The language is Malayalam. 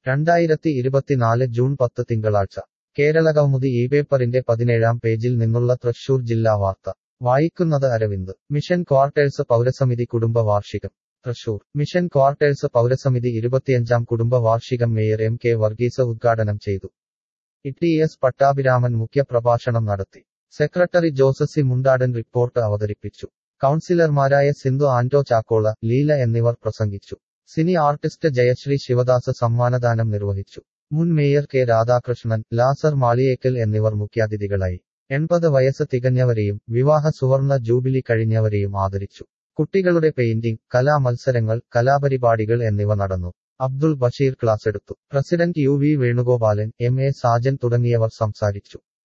രണ്ടായിരത്തി ഇരുപത്തിനാല് ജൂൺ പത്ത് തിങ്കളാഴ്ച കേരളകൗമുദി ഈ പേപ്പറിന്റെ പതിനേഴാം പേജിൽ നിന്നുള്ള തൃശൂർ ജില്ലാ വാർത്ത വായിക്കുന്നത് അരവിന്ദ് മിഷൻ ക്വാർട്ടേഴ്സ് പൗരസമിതി കുടുംബ വാർഷികം തൃശൂർ മിഷൻ ക്വാർട്ടേഴ്സ് പൗരസമിതി ഇരുപത്തിയഞ്ചാം കുടുംബ വാർഷികം മേയർ എം കെ വർഗീസ് ഉദ്ഘാടനം ചെയ്തു ഇ എസ് പട്ടാഭിരാമൻ മുഖ്യപ്രഭാഷണം നടത്തി സെക്രട്ടറി ജോസസി മുണ്ടാടൻ റിപ്പോർട്ട് അവതരിപ്പിച്ചു കൗൺസിലർമാരായ സിന്ധു ആന്റോ ചാക്കോള ലീല എന്നിവർ പ്രസംഗിച്ചു സിനി ആർട്ടിസ്റ്റ് ജയശ്രീ ശിവദാസ് സമ്മാനദാനം നിർവഹിച്ചു മുൻ മേയർ കെ രാധാകൃഷ്ണൻ ലാസർ മാളിയേക്കൽ എന്നിവർ മുഖ്യാതിഥികളായി എൺപത് വയസ്സ് തികഞ്ഞവരെയും വിവാഹ സുവർണ ജൂബിലി കഴിഞ്ഞവരെയും ആദരിച്ചു കുട്ടികളുടെ പെയിന്റിംഗ് കലാമത്സരങ്ങൾ കലാപരിപാടികൾ എന്നിവ നടന്നു അബ്ദുൾ ബഷീർ ക്ലാസ് എടുത്തു president U V Venugopalan M A Sajan തുടങ്ങിയവർ സംസാരിച്ചു